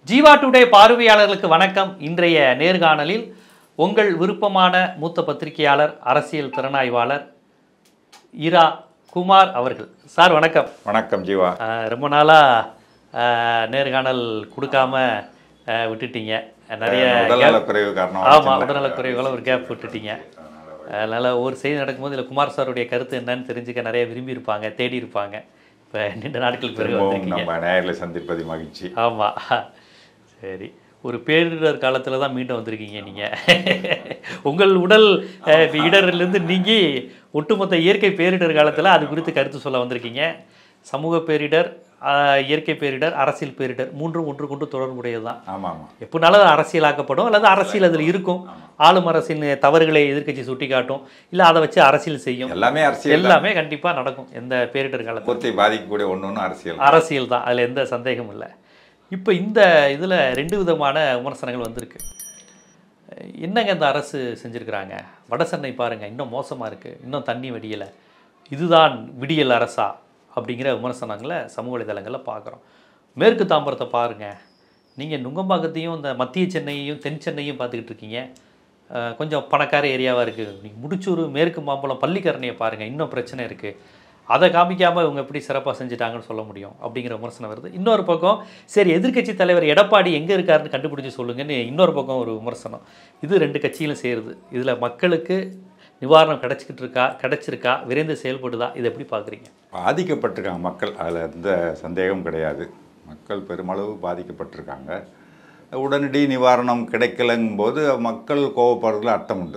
Jeeva today பார்வையாளர்களுக்கு வணக்கம் இன்றைய நேர்காணலில் உங்கள் விருப்பமான மூத்த பத்திரிகையாளர் அரசியல் திறனாய்வாளர் இரா குமார் அவர்கள் சார் வணக்கம் வணக்கம் ஜீவா அஹ், ரொம்ப நாளாக நேர்காணல் கொடுக்காம அஹ், விட்டுட்டீங்க நிறைய உடல்நல குறைவு காரணமாக ஆமாம் உடல்நலக்குறைவுகளை ஒரு கேப் விட்டுட்டீங்க அதனால் ஒரு செய்தி நடக்கும்போது இல்லை குமார் சாருடைய கருத்து என்னன்னு தெரிஞ்சுக்க நிறைய விரும்பி இருப்பாங்க தேடி இருப்பாங்க இப்போ நீண்ட நாட்களுக்கு பிறகு திரும்பவும் வந்திருக்கீங்க நம்ம நேரில் சந்திப்பது மகிழ்ச்சி ஆமாம் சரி ஒரு பேரிடர் காலத்தில் தான் மீண்டும் வந்திருக்கீங்க நீங்கள் உங்கள் உடல் அஹ், இடரிலிருந்து நீங்கி ஒட்டுமொத்த இயற்கை பேரிடர் காலத்தில் அது குறித்து கருத்து சொல்ல வந்திருக்கீங்க சமூக பேரிடர் அஹ், இயற்கை பேரிடர் அரசியல் பேரிடர் மூன்றும் ஒன்று கொண்டு தொடர்புடையது தான் ஆமாம் ஆமாம் எப்படினாலும் அது அரசியலாக்கப்படும் அல்லது அரசியல் அதில் இருக்கும் ஆளும் அரசின் தவறுகளை எதிர்க்கட்சி சுட்டி காட்டும் இல்லை அதை வச்சு அரசியல் செய்யும் எல்லாமே அரசியல் எல்லாமே கண்டிப்பாக நடக்கும் எந்த பேரிடர் காலத்தில் பூர்த்தி பாதிக்கக்கூடிய ஒன்று ஒன்று அரசியல் அரசியல் தான் அதில் எந்த சந்தேகமும் இல்லை இப்போ இந்த இதில் ரெண்டு விதமான விமர்சனங்கள் வந்திருக்கு என்னங்க இந்த அரசு செஞ்சுருக்கிறாங்க வடசென்னை பாருங்கள் இன்னும் மோசமாக இருக்குது இன்னும் தண்ணி வடியலை இதுதான் விடியல் அரசா அப்படிங்கிற விமர்சனங்களை சமூக வலைதளங்களில் பார்க்குறோம் மேற்கு தாம்பரத்தை பாருங்கள் நீங்கள் நுங்கம்பாக்கத்தையும் இந்த மத்திய சென்னையையும் தென் சென்னையும் பார்த்துக்கிட்டு இருக்கீங்க அஹ், கொஞ்சம் பணக்கார ஏரியாவாக இருக்குது நீங்கள் முடிச்சூர் மேற்கு மாம்பழம் பள்ளிக்கரணையை பாருங்கள் இன்னும் பிரச்சனை இருக்குது அதை காமிக்காமல் இவங்க எப்படி சிறப்பாக செஞ்சுட்டாங்கன்னு சொல்ல முடியும் அப்படிங்கிற விமர்சனம் வருது இன்னொரு பக்கம் சரி எதிர்க்கட்சி தலைவர் எடப்பாடி எங்கே இருக்காருன்னு கண்டுபிடிச்சு சொல்லுங்கன்னு இன்னொரு பக்கம் ஒரு விமர்சனம் இது ரெண்டு கட்சியிலும் சேருது இதில் மக்களுக்கு நிவாரணம் கிடைச்சிக்கிட்டு இருக்கா கிடைச்சிருக்கா விரைந்து செயல்படுதா இதை எப்படி பார்க்குறீங்க பாதிக்கப்பட்டிருக்காங்க மக்கள் அதில் எந்த சந்தேகம் கிடையாது மக்கள் பெருமளவு பாதிக்கப்பட்டிருக்காங்க உடனடி நிவாரணம் கிடைக்கலங்கும் போது மக்கள் கோவப்படுறதுல அர்த்தம் உண்டு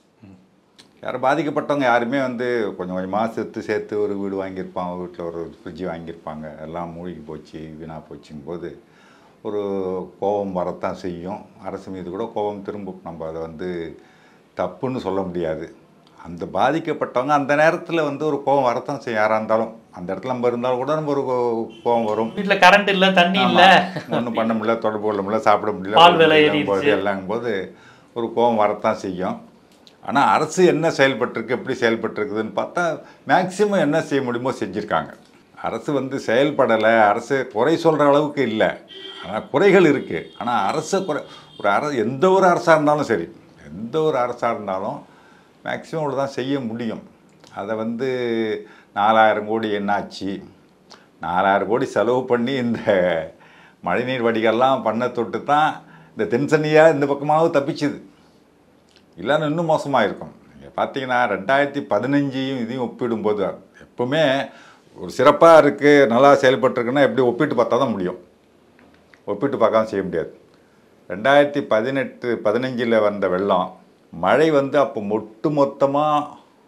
யாரும் பாதிக்கப்பட்டவங்க யாருமே வந்து கொஞ்சம் கொஞ்சமாக சேர்த்து சேர்த்து ஒரு வீடு வாங்கியிருப்பாங்க வீட்டில் ஒரு ஃப்ரிட்ஜ் வாங்கியிருப்பாங்க எல்லாம் மூழ்கி போச்சு வீணாக போச்சுங்கும் போது ஒரு கோபம் வரத்தான் செய்யும் அரசு மீது கூட கோபம் திரும்பும் நம்ம அதை வந்து தப்புன்னு சொல்ல முடியாது அந்த பாதிக்கப்பட்டவங்க அந்த நேரத்தில் வந்து ஒரு கோபம் வரத்தான் செய்யும் யாராக இருந்தாலும் அந்த இடத்துல நம்ம இருந்தாலும் கூட நம்ம ஒரு கோ- கோபம் வரும் வீட்டில் கரண்ட் இல்லை தண்ணி இல்லை ஒன்றும் பண்ண முடியல தொடர்பு கொள்ள முடியல சாப்பிட முடியல பால் விலை போது ஏறிடுச்சு. எல்லாங்கும்போது ஒரு கோபம் வரத்தான் செய்யும் ஆனால் அரசு என்ன செயல்பட்டிருக்கு எப்படி செயல்பட்டிருக்குதுன்னு பார்த்தா மேக்சிமம் என்ன செய்ய முடியுமோ செஞ்சுருக்காங்க அரசு வந்து செயல்படலை அரசு குறை சொல்கிற அளவுக்கு இல்லை ஆனால் குறைகள் இருக்குது ஆனால் அரசு குறை ஒரு அர எந்த ஒரு அரசாக இருந்தாலும் சரி எந்த ஒரு அரசாக இருந்தாலும் மேக்சிமம் இவ்வளோ தான் செய்ய முடியும் அதை வந்து நாலாயிரம் கோடி என்னாச்சு நாலாயிரம் கோடி செலவு பண்ணி இந்த மழைநீர் வடிகள்லாம் பண்ண தொட்டு தான் இந்த தென்சென்னையாக இந்த பக்கமாவது தப்பிச்சுது இல்லைன்னா இன்னும் மோசமாக இருக்கும் நீங்கள் பார்த்தீங்கன்னா ரெண்டாயிரத்தி பதினஞ்சையும் இதையும் ஒப்பிடும்போது எப்பவுமே ஒரு சிறப்பாக இருக்குது நல்லா செயல்பட்டுருக்குன்னா எப்படி ஒப்பிட்டு பார்த்தா தான் முடியும் ஒப்பிட்டு பார்க்காம செய்ய முடியாது ரெண்டாயிரத்தி பதினெட்டு பதினஞ்சில் வந்த வெள்ளம் மழை வந்து அப்போ ஒட்டு மொத்தமாக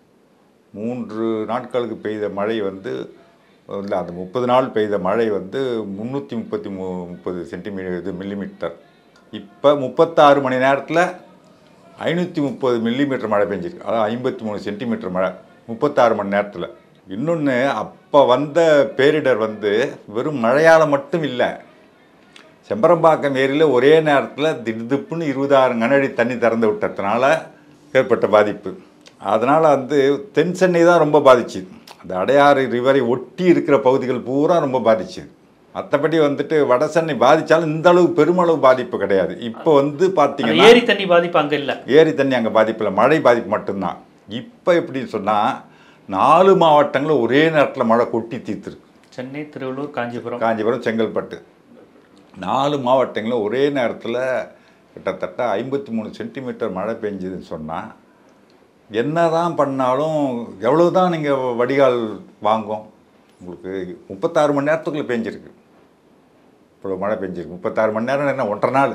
மூன்று நாட்களுக்கு பெய்த மழை வந்து இல்லை அந்த முப்பது நாள் பெய்த மழை வந்து முந்நூற்றி முப்பத்தி மூ முப்பது சென்டிமீட்டர் இது மில்லிமீட்டர் இப்போ முப்பத்தாறு மணி நேரத்தில் ஐநூற்றி முப்பது மில்லிமீட்டர் மழை பெஞ்சிருக்கு அதாவது ஐம்பத்தி மூணு சென்டிமீட்டர் மழை முப்பத்தாறு மணி நேரத்தில் இன்னொன்று அப்போ வந்த பேரிடர் வந்து வெறும் மழையால் மட்டும் இல்லை செம்பரம்பாக்கம் ஏரியில் ஒரே நேரத்தில் திடுதிப்புன்னு இருபதாயிரம் கனஅடி தண்ணி திறந்து விட்டதுனால ஏற்பட்ட பாதிப்பு அதனால் வந்து தென் சென்னை தான் ரொம்ப பாதிச்சு அந்த அடையாறு ரிவரை ஒட்டி இருக்கிற பகுதிகள் பூரா ரொம்ப பாதிச்சு மற்றபடி வந்துட்டு வட சென்னை பாதித்தாலும் இந்த அளவு பெருமளவு பாதிப்பு கிடையாது இப்போ வந்து அந்த பார்த்தீங்கன்னா ஏரி தண்ணி பாதிப்பு அங்கே இல்லை ஏரி தண்ணி அங்கே பாதிப்பில்லை மழை பாதிப்பு மட்டும்தான் இப்போ எப்படின்னு சொன்னால் நாலு மாவட்டங்களில் ஒரே நேரத்தில் மழை கொட்டி தீர்த்துருக்கு சென்னை திருவள்ளூர் காஞ்சிபுரம் காஞ்சிபுரம் செங்கல்பட்டு நாலு மாவட்டங்களில் ஒரே நேரத்தில் கிட்டத்தட்ட ஐம்பத்தி மூணு சென்டிமீட்டர் மழை பெஞ்சுதுன்னு சொன்னால் என்ன தான் பண்ணாலும் எவ்வளோ தான் நீங்கள் வடிகால் வாங்கும் உங்களுக்கு முப்பத்தாறு மணி நேரத்துக்குள்ளே பெஞ்சிருக்கு இவ்வளோ மழை பெஞ்சிருக்கு முப்பத்தாறு மணி நேரம் என்ன ஒன்றரை நாள்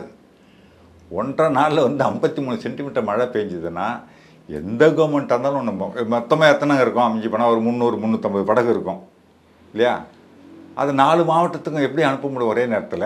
ஒன்றரை நாளில் வந்து ஐம்பத்தி மூணு சென்டிமீட்டர் மழை பெஞ்சுதுன்னா எந்த கவர்மெண்ட்டாக இருந்தாலும் நம்ம மொத்தமாக எத்தனை இருக்கும் அமைஞ்சு போனால் ஒரு முந்நூறு முந்நூற்றம்பது படகு இருக்கும் இல்லையா அது நாலு மாவட்டத்துக்கும் எப்படி அனுப்ப முடியும் ஒரே நேரத்தில்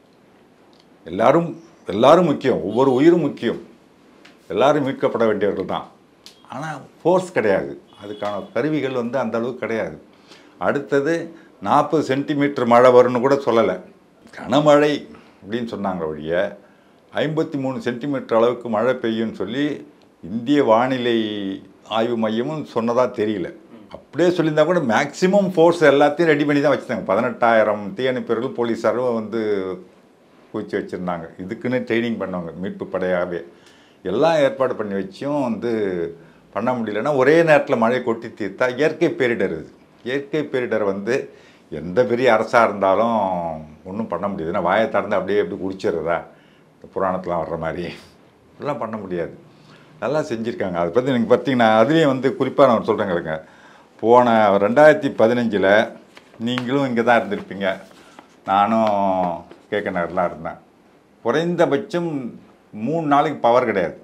எல்லாரும் எல்லாரும் முக்கியம் ஒவ்வொரு உயிரும் முக்கியம் எல்லாரும் மீட்கப்பட வேண்டியவர்கள் தான் ஆனால் ஃபோர்ஸ் கிடையாது அதுக்கான கருவிகள் வந்து அந்த அளவுக்கு கிடையாது அடுத்தது நாற்பது சென்டிமீட்டர் மழை வரும்னு கூட சொல்லலை கனமழை அப்படின்னு சொன்னாங்க ஒழிய ஐம்பத்தி மூணு சென்டிமீட்டர் அளவுக்கு மழை பெய்யும்னு சொல்லி இந்திய வானிலை ஆய்வு மையமும் சொன்னதா தெரியல அப்படியே சொல்லியிருந்தா கூட மேக்ஸிமம் ஃபோர்ஸ் எல்லாத்தையும் ரெடி பண்ணி தான் வச்சுருந்தாங்க பதினெட்டாயிரம் தீயணைப்பர்கள் போலீஸாரும் வந்து பூச்சி வச்சுருந்தாங்க இதுக்குன்னு ட்ரைனிங் பண்ணவங்க மீட்பு படையாகவே எல்லாம் ஏற்பாடு பண்ணி வச்சும் வந்து பண்ண முடியலன்னா ஒரே நேரத்தில் மழை கொட்டி தீர்த்தா இயற்கை பேரிடர் இது இயற்கை பேரிடர் வந்து எந்த பெரிய அரசாக இருந்தாலும் ஒன்றும் பண்ண முடியாது ஏன்னா வாயை திறந்து அப்படியே எப்படி குடிச்சிடுறதா இந்த புராணத்தில் வர்ற மாதிரி இப்படிலாம் பண்ண முடியாது நல்லா செஞ்சுருக்காங்க அதை பற்றி நீங்கள் பார்த்தீங்கன்னா அதுலேயும் வந்து குறிப்பாக நான் சொல்கிறேங்க போன ரெண்டாயிரத்தி பதினஞ்சில் நீங்களும் இங்கே தான் இருந்திருப்பீங்க நானும் கேட்க நகர்லாம் இருந்தேன் குறைந்தபட்சம் மூணு நாளைக்கு பவர் கிடையாது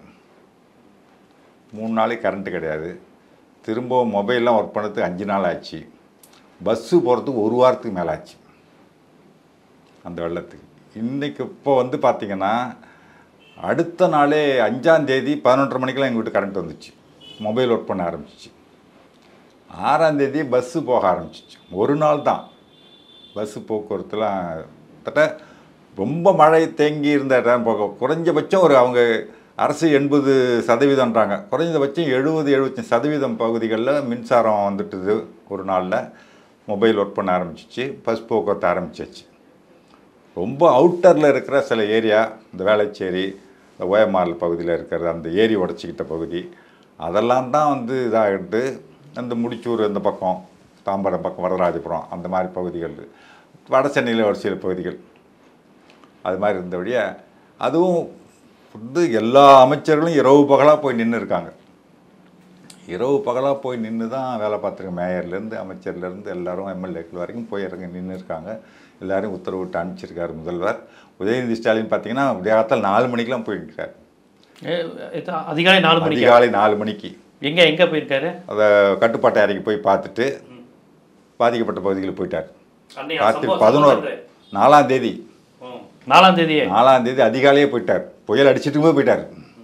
மூணு நாளைக்கு கரண்ட்டு கிடையாது திரும்பவும் மொபைல்லாம் ஒர்க் பண்ணதுக்கு அஞ்சு நாள் ஆச்சு பஸ்ஸு போகிறதுக்கு ஒரு வாரத்துக்கு மேலே ஆச்சு அந்த வெள்ளத்துக்கு இன்றைக்கி இப்போ வந்து பார்த்திங்கன்னா அடுத்த நாளே அஞ்சாம் தேதி பதினொன்றரை மணிக்கெல்லாம் எங்கள் வீட்டு கரண்ட் வந்துச்சு மொபைல் ஒர்க் பண்ண ஆரம்பிச்சிச்சு ஆறாம் தேதி பஸ்ஸு போக ஆரம்பிச்சிச்சு ஒரு நாள் தான் பஸ்ஸு போக்குவரத்துலாம் கிட்டத்தட்ட ரொம்ப மழை தேங்கி இருந்த இடம் போக குறைஞ்சபட்சம் ஒரு அவங்க அரசு எண்பது சதவீதம்ன்றாங்க குறைஞ்சபட்சம் எழுபது எழுபத்தஞ்சு சதவீதம் பகுதிகளில் மின்சாரம் வந்துட்டுது ஒரு நாளில் மொபைல் ஒர்க் பண்ண ஆரம்பிச்சிச்சு பஸ் போக்குவரத்து ஆரம்பிச்சிச்சு ரொம்ப அவுட்டரில் இருக்கிற சில ஏரியா இந்த வேளச்சேரி இந்த ஓயமால் பகுதியில் இருக்கிற அந்த ஏரி உடச்சிக்கிட்ட பகுதி அதெல்லாம் தான் வந்து இதாகிட்டு அந்த முடிச்சூர் இந்த பக்கம் தாம்பரம் பக்கம் வரதராஜபுரம் அந்த மாதிரி பகுதிகள் வட சென்னையில் ஒரு சில பகுதிகள் அது மாதிரி இருந்தபடியே அதுவும் வந்து எல்லா அமைச்சர்களும் இரவு பகலாக போய் நின்று இருக்காங்க இரவு பகலாக போய் நின்று தான் வேலை பார்த்துருக்க மேயர்லேருந்து அமைச்சர்லேருந்து எல்லாரும் எம்எல்ஏக்கள் வரைக்கும் போய் இறங்கி நின்று இருக்காங்க எல்லாரையும் உத்தரவிட்டு அனுப்பிச்சிருக்காரு முதல்வர் உதயநிதி ஸ்டாலின் பார்த்தீங்கன்னா விடியாத்தால் நாலு மணிக்கெலாம் போயிருக்கிறார் ஏ, எத்த- அதிகாலை நாலு மணிக்கு அதிகாலை நாலு மணிக்கு எங்க எங்க போயிருக்காரு அதை கட்டுப்பாட்டு அறைக்கு போய் பார்த்துட்டு பாதிக்கப்பட்ட பகுதிகளுக்கு போயிட்டார் பார்த்து பதினோரு நாலாம் தேதி நாலாம் தேதியே நாலாம் தேதி அதிகாலையே போயிட்டார் புயல் அடிச்சிட்டு போய் போயிட்டார்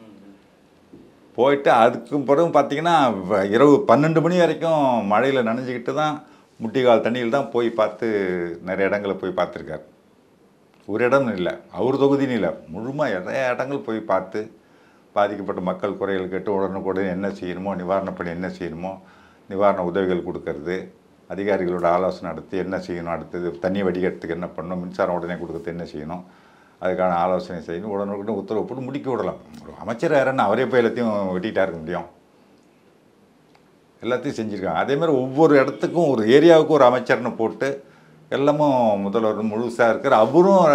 போயிட்டு அதுக்கு பிறகு பார்த்தீங்கன்னா வ- இரவு பன்னெண்டு மணி வரைக்கும் மழையில் நனைஞ்சிக்கிட்டு தான் முட்டிகால் தண்ணியில் தான் போய் பார்த்து நிறைய இடங்களை போய் பார்த்துருக்கார் ஒரு இடம் இல்லை அவர் தொகுதின்னு இல்லை முழுமா நிறைய இடங்கள் போய் பார்த்து பாதிக்கப்பட்ட மக்கள் குறைகள் கேட்டு உடனுக்குடன் என்ன செய்யணுமோ நிவாரணப் பணி என்ன செய்யணுமோ நிவாரண உதவிகள் கொடுக்கறது அதிகாரிகளோட ஆலோசனை நடத்தி என்ன செய்யணும் அடுத்தது தண்ணி வடிகட்டுறதுக்கு என்ன பண்ணணும் மின்சாரம் உடனே கொடுக்கறது என்ன செய்யணும் அதுக்கான ஆலோசனை செய்யணும் உடனுக்குடன் உத்தரவு போட்டு முடிக்க விடலாம் ஒரு அமைச்சர் யாருன்னா அவரே போய் எல்லாத்தையும் வெட்டிகிட்டா இருக்க முடியும் எல்லாத்தையும் செஞ்சுருக்காங்க அதே மாதிரி ஒவ்வொரு இடத்துக்கும் ஒரு ஏரியாவுக்கும் ஒரு அமைச்சர்னு போட்டு எல்லாமும் முதல்வர் முழுசாக இருக்கிற அவரும்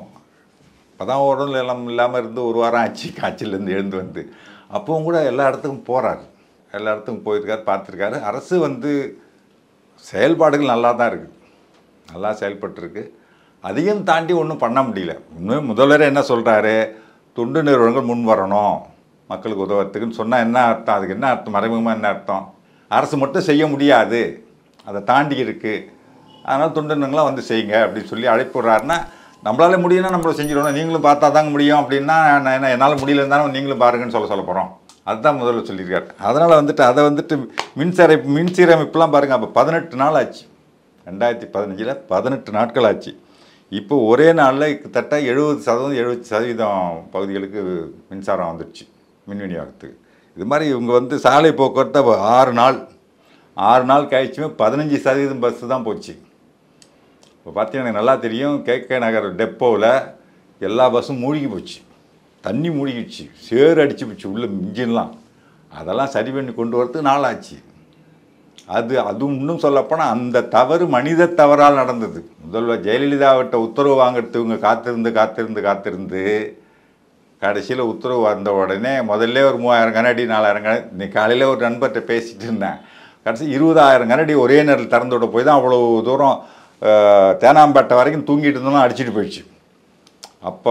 அப்பதான் உடம்புல எல்லாம் இல்லாமல் இருந்து ஒரு வாரம் ஆச்சு காய்ச்சல்லேருந்து எழுந்து வந்து அப்பவும் கூட எல்லா இடத்துக்கும் போகிறாரு எல்லா இடத்துக்கும் போயிருக்காரு பார்த்துருக்காரு அரசு வந்து செயல்பாடுகள் நல்லா தான் இருக்குது நல்லா செயல்பட்டுருக்கு அதையும் தாண்டி ஒன்றும் பண்ண முடியல உண்மையே முதல்வர் என்ன சொல்கிறாரு தொண்டு நிறுவனங்கள் முன் வரணும் மக்களுக்கு உதவுறதுக்குன்னு சொன்னால் என்ன அர்த்தம் அதுக்கு என்ன அர்த்தம் மறைமுகமாக என்ன அர்த்தம் அரசு மட்டும் செய்ய முடியாது அதை தாண்டி இருக்குது அதனால் தொண்டு நிறுவனங்களாம் வந்து செய்யுங்க அப்படின்னு சொல்லி அழைப்பு விடுறாருன்னா நம்மளால முடியும்னா நம்மள செஞ்சிடணும் நீங்களும் பார்த்தா தாங்க முடியும் அப்படின்னா நான் என்ன என்னால் முடியல இருந்தாலும் நீங்களும் பாருங்கன்னு சொல்ல சொல்ல போகிறோம் அதுதான் முதல்ல சொல்லியிருக்காரு அதனால் வந்துட்டு அதை வந்துட்டு மின்சார மின்சீரமைப்புலாம் பாருங்கள் அப்போ பதினெட்டு நாள் ஆச்சு ரெண்டாயிரத்தி பதினஞ்சில் பதினெட்டு நாட்கள் ஆச்சு இப்போ ஒரே நாளில் கிட்டத்தட்ட எழுபது சதவீதம் எழுபது சதவீதம் பகுதிகளுக்கு மின்சாரம் வந்துடுச்சு மின் விநியோகத்துக்கு இது மாதிரி இவங்க வந்து சாலை போக்குவரத்தை அப்ப ஆறு நாள் ஆறு நாள் கழிச்சுமே பதினஞ்சு சதவீதம் பஸ்ஸு தான் போச்சு இப்போ பார்த்தீங்கன்னா எனக்கு நல்லா தெரியும் கேகே நகர் டெப்போவில் எல்லா பஸ்ஸும் மூழ்கி போச்சு தண்ணி மூழ்கிடுச்சு சேறு அடிச்சு போச்சு உள்ள இன்ஜின்லாம் அதெல்லாம் சரி பண்ணி கொண்டு வரதுக்கு நாள் ஆச்சு அது அது இன்னும் சொல்லப்போனால் அந்த தவறு மனித தவறால் நடந்தது முதல்வர் ஜெயலலிதாவிட்ட உத்தரவு வாங்குறதுக்கு இவங்க காத்திருந்து காத்திருந்து காத்திருந்து கடைசியில் உத்தரவு வந்த உடனே முதல்ல ஒரு மூவாயிரம் கனடி நாலாயிரம் கனடி இன்னைக்கு காலையில் ஒரு நண்பர்கிட்ட பேசிட்டு இருந்தேன் கடைசி இருபதாயிரம் கனடி ஒரே நேரத்தில் திறந்து விட போய் தான் அவ்வளோ தூரம் அஹ், தேனாம்பேட்டை வரைக்கும் தூங்கிட்டு இருந்தோம்னா அடிச்சிட்டு போயிடுச்சு அப்போ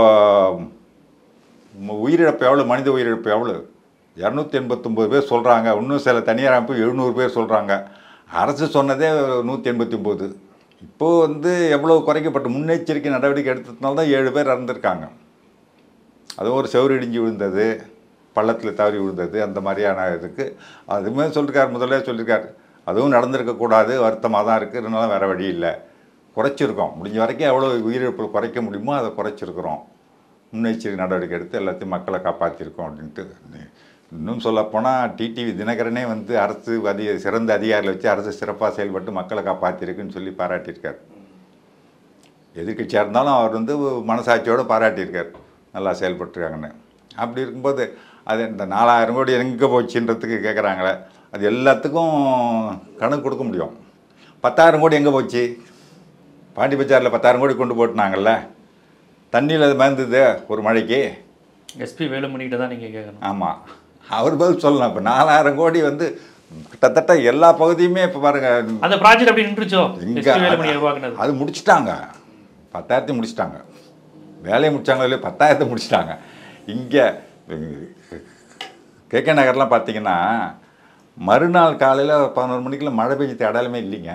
ம- உயிரிழப்பு எவ்வளோ மனித உயிரிழப்பு எவ்வளோ இரநூத்தி எண்பத்தொம்போது பேர் சொல்கிறாங்க இன்னும் சில தனியார் அமைப்பு எழுநூறு பேர் சொல்கிறாங்க அரசு சொன்னதே நூற்றி எண்பத்தி ஒம்பது இப்போது வந்து எவ்வளோ குறைக்கப்பட்ட முன்னெச்சரிக்கை நடவடிக்கை எடுத்ததுனால தான் ஏழு பேர் இறந்துருக்காங்க அதுவும் ஒரு செவுறு இடிஞ்சு விழுந்தது பள்ளத்தில் தவறி விழுந்தது அந்த மாதிரியான இதுக்கு அதுவுமே சொல்லியிருக்காரு முதல்ல சொல்லியிருக்காரு அதுவும் நடந்திருக்கக்கூடாது வருத்தமாக தான் இருக்குது இருந்தாலும் வேறு வழி இல்லை குறைச்சிருக்கோம் முடிஞ்ச வரைக்கும் எவ்வளோ உயிரிழப்பு குறைக்க முடியுமோ அதை குறைச்சிருக்கிறோம் முன்னெச்சரிக்கை நடவடிக்கை எடுத்து எல்லாத்தையும் மக்களை காப்பாற்றிருக்கோம் அப்படின்ட்டு இன்னும் சொல்லப்போனால் டிடிவி தினகரனே வந்து அரசு அதிக சிறந்த அதிகாரிகளை வச்சு அரசு சிறப்பாக செயல்பட்டு மக்களை காப்பாற்றிருக்குன்னு சொல்லி பாராட்டியிருக்காரு எதிர்க்கட்சியாக இருந்தாலும் அவர் வந்து மனசாட்சியோடு பாராட்டியிருக்கார் நல்லா செயல்பட்டுருக்காங்கன்னு அப்படி இருக்கும்போது அது இந்த நாலாயிரம் கோடி எங்கே போச்சுன்றதுக்கு கேட்குறாங்களே அது எல்லாத்துக்கும் கணக்கு கொடுக்க முடியும் பத்தாயிரம் கோடி எங்கே போச்சு பாண்டி பஜாரில் பத்தாயிரம் கோடி கொண்டு போட்டுனாங்கல்ல தண்ணியில் அது மறந்தது ஒரு மழைக்கு எஸ்பி வேலுமணிகிட்ட தான் நீங்கள் கேட்கணும் ஆமாம் அவர் பதில் சொல்லலாம் இப்போ நாலாயிரம் கோடி வந்து கிட்டத்தட்ட எல்லா பகுதியுமே இப்போ பாருங்கள் அந்த ப்ராஜெக்ட் அப்படி நின்றுச்சோ இங்க எஸ்பி வேலுமணி உருவாக்குனது அது முடிச்சிட்டாங்க பத்தாயிரத்தை முடிச்சிட்டாங்க வேலையை முடிச்சாங்களோ இல்லையோ பத்தாயிரத்தை முடிச்சிட்டாங்க இங்கே கேகே நகர்லாம் பார்த்தீங்கன்னா மறுநாள் காலையில் பதினோரு மணிக்கெல்லாம் மழை பெஞ்சது அடையாளமே இல்லைங்க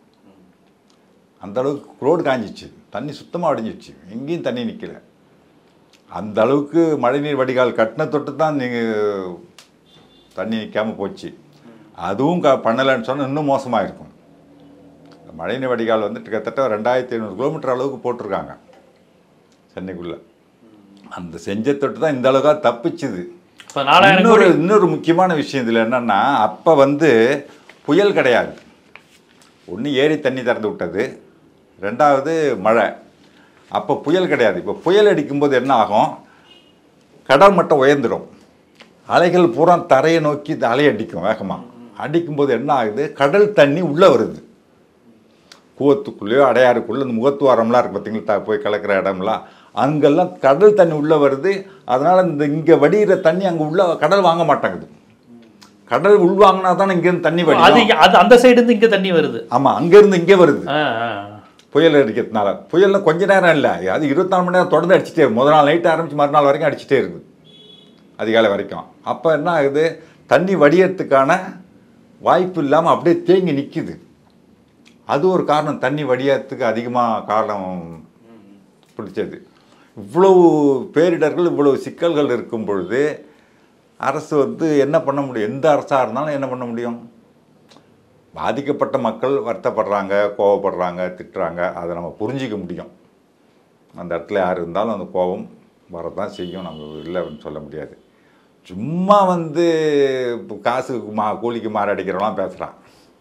அந்த அளவுக்கு ரோடு காஞ்சிச்சு தண்ணி சுத்தமாக அடைஞ்சிச்சு எங்கேயும் தண்ணி நிற்கல அந்த அளவுக்கு மழைநீர் வடிகால் கட்டின தொட்டு தான் நீங்கள் தண்ணி நிற்காமல் போச்சு அதுவும் க பண்ணலைன்னு சொன்னால் இன்னும் மோசமாக இருக்கும் இந்த மழைநீர் வடிகால் வந்து கிட்டத்தட்ட ரெண்டாயிரத்தி ஐநூறு கிலோமீட்டர் அளவுக்கு போட்டிருக்காங்க சென்னைக்குள்ளே அந்த செஞ்ச தொட்டு தான் இந்த அளவுக்காக தப்பிச்சுது இப்போ நாலாயிரம் இன்னொரு கோடி இன்னொரு முக்கியமான விஷயம் இதில் என்னன்னா அப்போ வந்து புயல் கிடையாது ஒன்று ஏரி தண்ணி திறந்து விட்டது ரெண்டாவது மழை அப்போ புயல் கிடையாது இப்போ புயல் அடிக்கும்போது என்ன ஆகும் கடல் மட்டம் உயர்ந்துடும் அலைகள் பூரா தரையை நோக்கி இந்த அலை அடிக்கும் வேகமாக அடிக்கும்போது என்ன ஆகுது கடல் தண்ணி உள்ளே வருது கூவத்துக்குள்ளேயோ அடையாறுக்குள்ளே இந்த முகத்துவாரம்லாம் இருக்குது பார்த்தீங்களா த- போய் கலக்கிற இடம்லாம் அங்கெல்லாம் கடல் தண்ணி உள்ளே வருது அதனால் இந்த இங்கே வடிகிற தண்ணி அங்கே உள்ள கடல் வாங்க மாட்டேங்குது கடல் உள்வாங்கினா தானே இங்கேருந்து தண்ணி அது வடியும் அது அந்த சைடு இருந்து இங்க தண்ணி வருது ஆமாம் அங்கேருந்து இங்கே வருது ஆ, ஆ. புயல் அடிக்கிறதுனால புயலில் கொஞ்ச நேரம் இல்லை அது இருபத்தாலு மணி நேரம் தொடர்ந்து அடிச்சிட்டே இருக்கும் முதல் நாள் நைட்டு ஆரம்பித்து மறுநாள் வரைக்கும் அடிச்சிட்டே இருக்குது அதிகாலை வரைக்கும் அப்போ என்ன ஆகுது தண்ணி வடியறதுக்கான வாய்ப்பு இல்லாமல் அப்படியே தேங்கி நிற்கிது அது ஒரு காரணம் தண்ணி வடியறதுக்கு அதிகமாக காரணம் பிடிச்சது இவ்வளவு பேரிடர்கள் இவ்வளவு சிக்கல்கள் இருக்கும் பொழுது அரசு வந்து என்ன பண்ண முடியும் எந்த அரசாக இருந்தாலும் என்ன பண்ண முடியும் பாதிக்கப்பட்ட மக்கள் வருத்தப்படுறாங்க கோவப்படுறாங்க திட்டுறாங்க அதை நம்ம புரிஞ்சிக்க முடியும் அந்த இடத்துல யார் இருந்தாலும் அந்த கோபம் வரதான் செய்யும் நம்ம இல்லைன்னு சொல்ல முடியாது சும்மா வந்து இப்போ காசுக்கு மா கூலிக்கு மாரடிக்கிறவங்களாம் பேசுகிறான்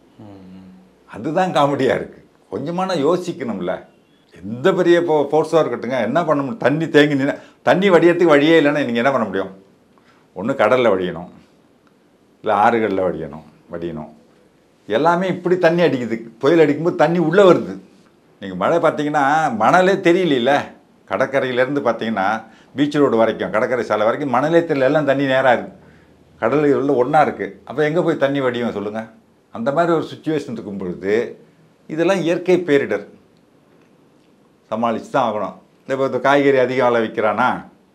அதுதான் காமெடியாக இருக்குது கொஞ்சமான யோசிக்கணும்ல எந்த பெரிய இப்போ ஃபோர்ஸாக இருக்கட்டுங்க என்ன பண்ண முடியும் தண்ணி தேங்கி நின்று தண்ணி வடியறதுக்கு வழியே இல்லைன்னா நீங்கள் என்ன பண்ண முடியும் ஒன்று கடலில் வடியணும் இல்லை ஆறுகளில் வடியணும் வடியணும் எல்லாமே இப்படி தண்ணி அடிக்குது புயல் அடிக்கும்போது தண்ணி உள்ளே வருது நீங்கள் மழை பார்த்தீங்கன்னா மணலே தெரியல கடற்கரையிலேருந்து பார்த்தீங்கன்னா பீச் ரோடு வரைக்கும் கடற்கரை சாலை வரைக்கும் மணலே தெரியல எல்லாம் தண்ணி நேராக இருக்குது கடல் உள்ள ஒன்றா இருக்குது அப்போ எங்கே போய் தண்ணி வடியும் சொல்லுங்கள் அந்த மாதிரி ஒரு சுச்சுவேஷன் இருக்கும் பொழுது இதெல்லாம் இயற்கை பேரிடர் சமாளித்து தான் ஆகணும் இப்போ இந்த காய்கறி அதிகம் விலை விற்கிறானா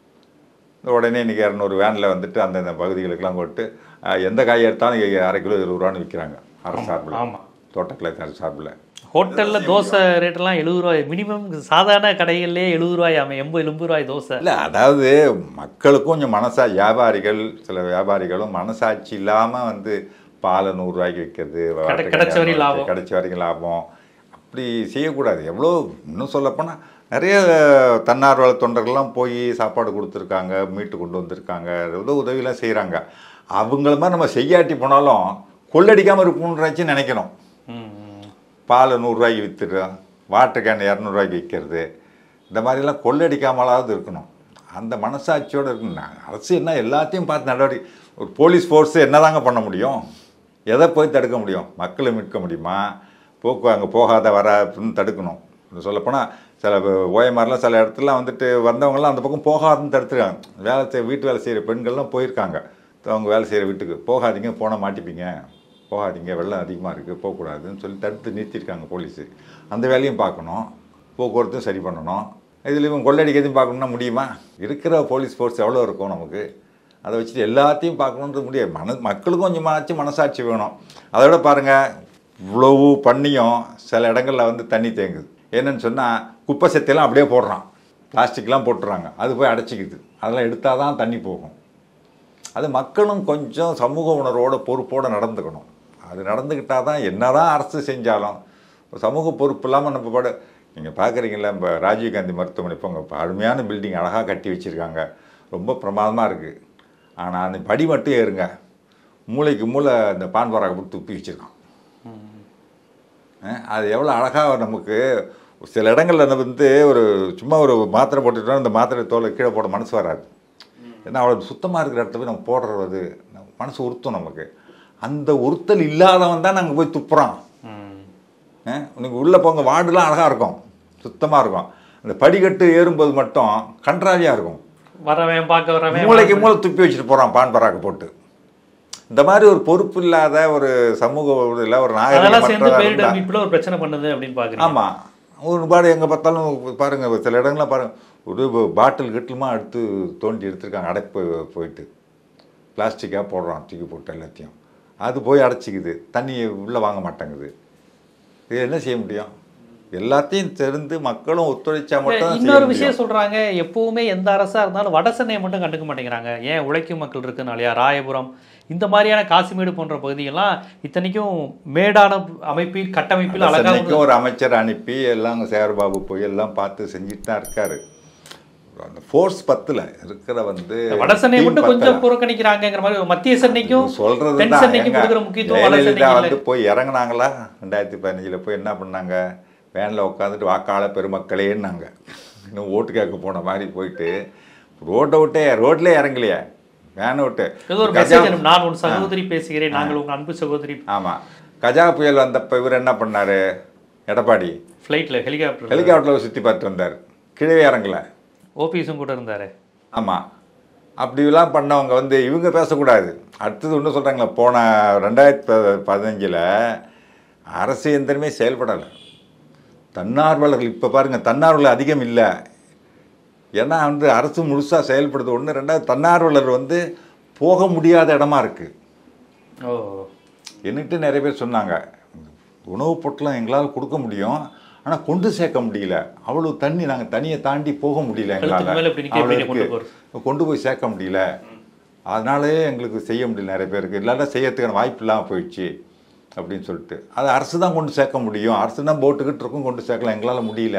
இந்த உடனே இன்றைக்கி இரநூறு வேனில் வந்துட்டு அந்தந்த பகுதிகளுக்கெல்லாம் போட்டு அஹ், எந்த காய் எடுத்தாலும் இங்க அரை கிலோ இருபது ரூபான்னு விற்கிறாங்க அரசு சார்பில் ஆமா தோட்டக்கலை அரசு சார்பில் ஹோட்டல்ல தோசை ரேட்டெல்லாம் எழுபது ரூபாய் மினிமம் சாதாரண கடைகள்லயே எழுபது ரூபாய் ஆமாம் எண்பது எண்பது ரூபாய் தோசை இல்லை அதாவது மக்களுக்கும் கொஞ்சம் மனசா வியாபாரிகள் சில வியாபாரிகளும் மனசாட்சி இல்லாமல் வந்து பாலை நூறுரூவாய்க்கு விற்கிறது கிடை- கிடைச்ச வரையும் லாபம். கிடைச்ச வரைக்கும் லாபம் அப்படி செய்யக்கூடாது எவ்வளோ இன்னும் சொல்லப்போனால் நிறைய தன்னார்வல தொண்டர்கள்லாம் போய் சாப்பாடு கொடுத்துருக்காங்க மீட்டு கொண்டு வந்திருக்காங்க ஏதோ உதவிலாம் செய்கிறாங்க அவங்கள மாதிரி நம்ம செய்யாட்டி போனாலும் கொள்ளடிக்காமல் இருப்போம்ன்றாச்சும் நினைக்கணும் ம், ம். பால் நூறுரூவாய்க்கு விற்றுடுறோம் வாட்டர் கேன் இரநூறுவாய்க்கு விற்கிறது இந்த மாதிரிலாம் கொள்ளடிக்காமலாவது இருக்கணும் அந்த மனசாட்சியோடு இருக்கணும் நான் அரசு என்ன எல்லாத்தையும் பார்த்து நடவடிக்கை ஒரு போலீஸ் ஃபோர்ஸு என்னதாங்க பண்ண முடியும் எதை போய் தடுக்க முடியும் மக்களை மீட்க முடியுமா போக்கு அங்கே போகாத வர அப்படின்னு தடுக்கணும் இன்னும் சொல்லப்போனால் சில ஓஎம்ஆர்லாம் சில இடத்துலலாம் வந்துட்டு வந்தவங்கலாம் அந்த பக்கம் போகாதுன்னு தடுத்துருக்காங்க வேலை செய்ய வீட்டு வேலை செய்கிற பெண்கள்லாம் போயிருக்காங்க அவங்க வேலை செய்கிற வீட்டுக்கு போகாதீங்க போனால் மாட்டிப்பீங்க போகாதீங்க வெள்ளம் அதிகமாக இருக்குது போகக்கூடாதுன்னு சொல்லி தடுத்து நிறுத்தியிருக்காங்க போலீஸு அந்த வேலையும் பார்க்கணும் போக்குவரத்தும் சரி பண்ணணும் இதில் இவங்க கொள்ளடிக்கிறதையும் பார்க்கணும்னா முடியுமா இருக்கிற போலீஸ் ஃபோர்ஸ் எவ்வளோ இருக்கும் நமக்கு அதை வச்சுட்டு எல்லாத்தையும் பார்க்கணுன்றது முடியாது மன மக்களுக்கும் கொஞ்சமாச்சும் மனசாட்சி வேணும் அதோட பாருங்கள் இவ்வளவு பண்ணியும் சில இடங்களில் வந்து தண்ணி தேங்குது என்னன்னு சொன்னால் குப்பை செத்தையெல்லாம் அப்படியே போடுறான் பிளாஸ்டிக்லாம் போட்டுறாங்க அது போய் அடைச்சிக்குது அதெல்லாம் எடுத்தால் தான் தண்ணி போகும் அது மக்களும் கொஞ்சம் சமூக உணர்வோட பொறுப்போடு நடந்துக்கணும் அது நடந்துக்கிட்டால் தான் என்னதான் அரசு செஞ்சாலும் ஒரு சமூக பொறுப்பு இல்லாமல் நம்ம பாட நீங்கள் பார்க்குறீங்களா இப்போ ராஜீவ்காந்தி மருத்துவமனை இப்போ அங்கே அருமையான பில்டிங் அழகாக கட்டி வச்சுருக்காங்க ரொம்ப பிரமாதமாக இருக்குது ஆனால் அந்த படி மட்டும் ஏறுங்க மூளைக்கு மூளை அந்த பான் பராக போட்டு துப்பி வச்சுருக்கான் அஹ் அது எவ்வளோ அழகாக நமக்கு சில இடங்கள்ல வந்து ஒரு சும்மா ஒரு மாத்திரை போட்டுட்டோம் அந்த மாத்திரை தோலை கீழே போட மனசு வராது ஏன்னா அவ்வளோ சுத்தமாக இருக்கிற இடத்துல போய் நம்ம போடுறது நம்ம மனசு உறுத்தும் நமக்கு அந்த உறுத்தல் இல்லாதவன் தான் நாங்கள் போய் துப்புறோம் ம். உனக்கு உள்ளே போங்க வார்டுலாம் அழகாக இருக்கும் சுத்தமாக இருக்கும் அந்த படிக்கட்டு ஏறும்போது மட்டும் கன்றாவியாக இருக்கும் வரவன் பார்க்க வரவன் மூளைக்கு மூளை துப்பி வச்சுட்டு போகிறான் பான் பராக்கு போட்டு இந்த மாதிரி ஒரு பொறுப்பு இல்லாத ஒரு சமூக இல்லை ஒரு அதெல்லாம் சேர்ந்து நாகரிகம் பேரிடர் மீட்புல ஒரு பிரச்சனை பண்ணுது அப்படின்னு பாக்குறீங்க ஆமாம் ஒரு பாடு எங்கே பார்த்தாலும் பாருங்கள் சில இடங்கள்லாம் பாருங்கள் ஒரு பாட்டில் கிட்டிலுமா எடுத்து தோண்டி எடுத்திருக்காங்க அடைப்பு போயிட்டு பிளாஸ்டிக்காக போடுறான் தூக்கி போட்டு எல்லாத்தையும் அது போய் அடைச்சிக்குது தண்ணி உள்ளே வாங்க மாட்டேங்குது இது என்ன செய்ய முடியும் எல்லாத்தையும் தெரிந்து மக்களும் ஒத்துழைச்சா மட்டும் தான் செய்ய இன்னொரு முடியும். விஷயம் சொல்றாங்க எப்பவுமே எந்த அரசா இருந்தாலும் வட சென்னையை மட்டும் கண்டுக்க மாட்டேங்கிறாங்க ஏன் உழைக்கும் மக்கள் இருக்குனாலயா ராயபுரம் இந்த மாதிரியான காசிமேடு போன்ற பகுதியெல்லாம் இத்தனைக்கும் மேடான அமைப்பில் கட்டமைப்பில் அழகா சென்னைக்கும் ஒரு அமைச்சர் அனுப்பி எல்லாம் சேகர்பாபு போய் எல்லாம் பார்த்து செஞ்சுட்டு தான் இருக்காரு அந்த ஃபோர்ஸ் பத்துல இருக்கிற வந்து வட சென்னை team மட்டும் கொஞ்சம் பத்தல. புறக்கணிக்கிறாங்கிற மாதிரி ஒரு மத்திய சென்னைக்கும் சொல்றது தென் சென்னைக்கு கொடுக்குற முக்கியத்துவம் வட ஜெயலலிதா சென்னைக்கு வந்து போய் இறங்குனாங்களா ரெண்டாயிரத்தி பதினஞ்சுல போய் என்ன பண்ணாங்க வேனில் உட்காந்துட்டு வாக்காள பெருமக்களேன்னாங்க இன்னும் ஓட்டு கேட்க போன மாதிரி போயிட்டு ரோட்டை விட்டே ரோட்லேயே இறங்கலையே வேனை விட்டு ஏதோ ஒரு கஜா மெசேஜ் நான் உன் சகோதரி பேசுகிறேன் நாங்கள் உங்க அன்பு சகோதரி ஆமாம் கஜா புயல் வந்தப்ப இவர் என்ன பண்ணாரு எடப்பாடி ஃப்ளைட்ல ஹெலிகாப்டர் ஹெலிகாப்டரில் சுற்றி பார்த்து வந்தார் கீழே இறங்கல ஓபிஎஸும் கூட இருந்தாரு ஆமாம் அப்படிலாம் பண்ணவங்க வந்து இவங்க பேசக்கூடாது அடுத்தது ஒன்று சொல்கிறாங்களே போன ரெண்டாயிரத்தி பதினஞ்சில் அரசு எந்திரமே செயல்படலை தன்னார்வலர்கள் இப்போ பாருங்கள் தன்னார்வலர் அதிகம் இல்லை ஏன்னா வந்து அரசு முழுசாக செயல்படுது ஒன்று ரெண்டாவது தன்னார்வலர் வந்து போக முடியாத இடமா இருக்குது ஓ என்னட்டு நிறைய பேர் சொன்னாங்க உணவுப் பொருட்கள் எங்களால் கொடுக்க முடியும் ஆனால் கொண்டு சேர்க்க முடியல அவ்வளோ தண்ணி நாங்கள் தண்ணியை தாண்டி போக முடியல கழுத்துக்கு மேல இப்படி நிக்க எங்களால் எப்படி கொண்டு அவ்வளோ கொண்டு போய் சேர்க்க முடியல அதனாலே எங்களுக்கு செய்ய முடியல நிறைய பேருக்கு இல்லாட்டா செய்யறதுக்கான வாய்ப்பு இல்லாமல் போயிடுச்சு அப்படின்னு சொல்லிட்டு அது அரசு தான் கொண்டு சேர்க்க முடியும் அரசு தான் போட்டுக்கிட்டு இருக்கும் கொண்டு சேர்க்கலாம் எங்களால் முடியல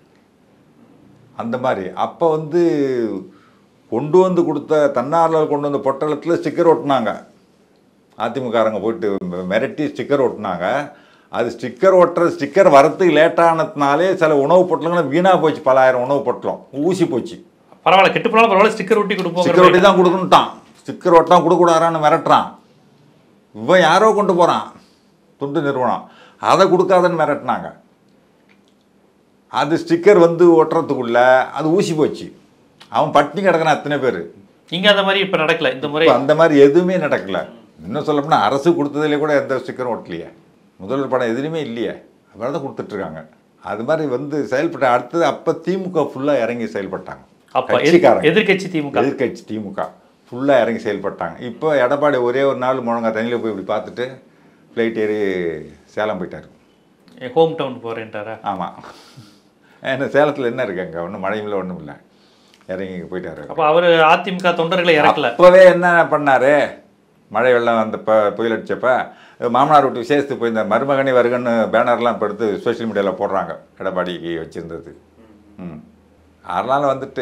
அந்த மாதிரி அப்போ வந்து கொண்டு வந்து கொடுத்த தன்னார்வலர் கொண்டு வந்த பொட்டலத்தில் ஸ்டிக்கர் ஒட்டினாங்க அதிமுககாரங்க போயிட்டு மி- மிரட்டி ஸ்டிக்கர் ஒட்டினாங்க அது ஸ்டிக்கர் ஒட்டுற ஸ்டிக்கர் வரத்துக்கு லேட்டானதுனாலே சில உணவுப் பொட்டலங்களும் வீணாக போச்சு பல ஆயிரம் உணவுப் பொட்டலம் ஊசி போச்சு பரவாயில்ல கெட்டு போனாலும் பரவாயில்ல ஸ்டிக்கர் ஒட்டி கொடுப்போம் ஸ்டிக்கர் ஒட்டி தான் கொடுக்கணுட்டான் ஸ்டிக்கர் ஒட்டான் கொடுக்கூடாதான்னு மிரட்டுறான் இவன் யாரோ கொண்டு போகிறான் துண்டு நிறுவனம் அதை கொடுக்காதன்னு மிரட்டினாங்க அது ஸ்டிக்கர் வந்து ஒட்டுறதுக்குள்ள அது ஊசி போச்சு அவன் பட்டினி கிடக்குறான் அத்தனை பேர் இங்க அந்த மாதிரி இப்ப நடக்கல இந்த முறை இப்போ அந்த மாதிரி எதுவுமே நடக்கல இன்னும் சொல்லப்போனால் அரசு கொடுத்ததுலே கூட எந்த ஸ்டிக்கரும் ஒட்டலையே முதல்வர் படம் எதுலையுமே இல்லையே அவ்வளோ தான் கொடுத்துட்ருக்காங்க அது மாதிரி வந்து செயல்பட்ட அடுத்தது அப்போ திமுக ஃபுல்லாக இறங்கி செயல்பட்டாங்க அப்ப எதிர்- கட்சிக்காரங்க எதிர்க்கட்சி திமுக எதிர்கட்சி திமுக ஃபுல்லாக இறங்கி செயல்பட்டாங்க இப்போ எடப்பாடி ஒரே ஒரு நாள் முழங்கா தண்ணியில் போய் இப்படி பார்த்துட்டு ஃப்ளைட் ஏறி சேலம் போயிட்டார் ஹோம் டவுன் போறேன்ட்டாரா ஆமாம் ஏன்னா சேலத்தில் என்ன இருக்கு அங்கே ஒன்றும் மழையும் இல்லை ஒன்றும் இல்லை இறங்கி போயிட்டாரு அப்ப அவர் அதிமுக தொண்டர்களை இறக்கல அப்போவே என்ன பண்ணாரு மழை வெள்ளம் அந்த ப புயல் அடிச்சப்ப மாமனார் வீட்டு விசேஷத்துக்கு போயிருந்த மருமகனே வருகன்னு பேனர்லாம் இப்போ எடுத்து சோஷியல் மீடியாவில் போடுறாங்க எடப்பாடிக்கு வச்சுருந்தது ம் அதனால் வந்துட்டு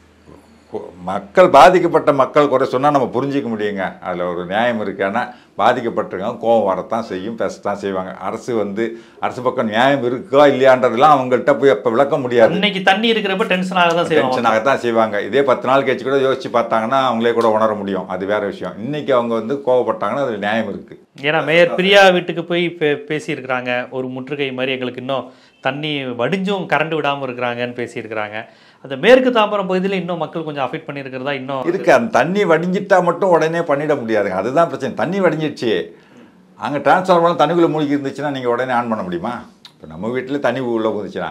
கொ- மக்கள் பாதிக்கப்பட்ட மக்கள் குறை சொன்னால் நம்ம புரிஞ்சிக்க முடியுங்க அதில் ஒரு நியாயம் இருக்கு ஏன்னா பாதிக்கப்பட்டிருக்காங்க கோவம் வரத்தான் செய்யும் பேசத்தான் செய்வாங்க அரசு வந்து அரசு பக்கம் நியாயம் இருக்கா இல்லையான்றதெல்லாம் அவங்கள்ட்ட போய் அப்போ விளக்க முடியாது இன்னைக்கு தண்ணி இருக்கிறப்ப டென்ஷன் ஆக தான் செய்வாங்க டென்ஷனாகத்தான் செய்வாங்க இதே பத்து நாள் கழிச்சு கூட யோசிச்சு பார்த்தாங்கன்னா அவங்களே கூட உணர முடியும் அது வேற விஷயம் இன்னைக்கு அவங்க வந்து கோவப்பட்டாங்கன்னா அது நியாயம் இருக்கு ஏன்னா மேயர் பிரியா வீட்டுக்கு போய் பே பேசியிருக்கிறாங்க ஒரு முற்றுகை மாதிரி எங்களுக்கு இன்னும் தண்ணி வடிஞ்சும் கரண்ட் விடாமல் இருக்கிறாங்கன்னு பேசியிருக்கிறாங்க அந்த மேற்கு தாம்பரம் பகுதியில் இன்னும் மக்கள் கொஞ்சம் அஃபெக்ட் பண்ணியிருக்கிறதா இன்னும் இருக்கு அந்த தண்ணி வடிஞ்சிட்டா மட்டும் உடனே பண்ணிட முடியாதுங்க அதுதான் பிரச்சனை தண்ணி வடிஞ்சிடுச்சு அங்கே டிரான்ஸ்ஃபார்மர்லாம் தண்ணிக்குள்ளே மூழ்கி இருந்துச்சுன்னா நீங்கள் உடனே ஆன் பண்ண முடியுமா இப்போ நம்ம வீட்டில் தண்ணி உள்ளே போந்துச்சுன்னா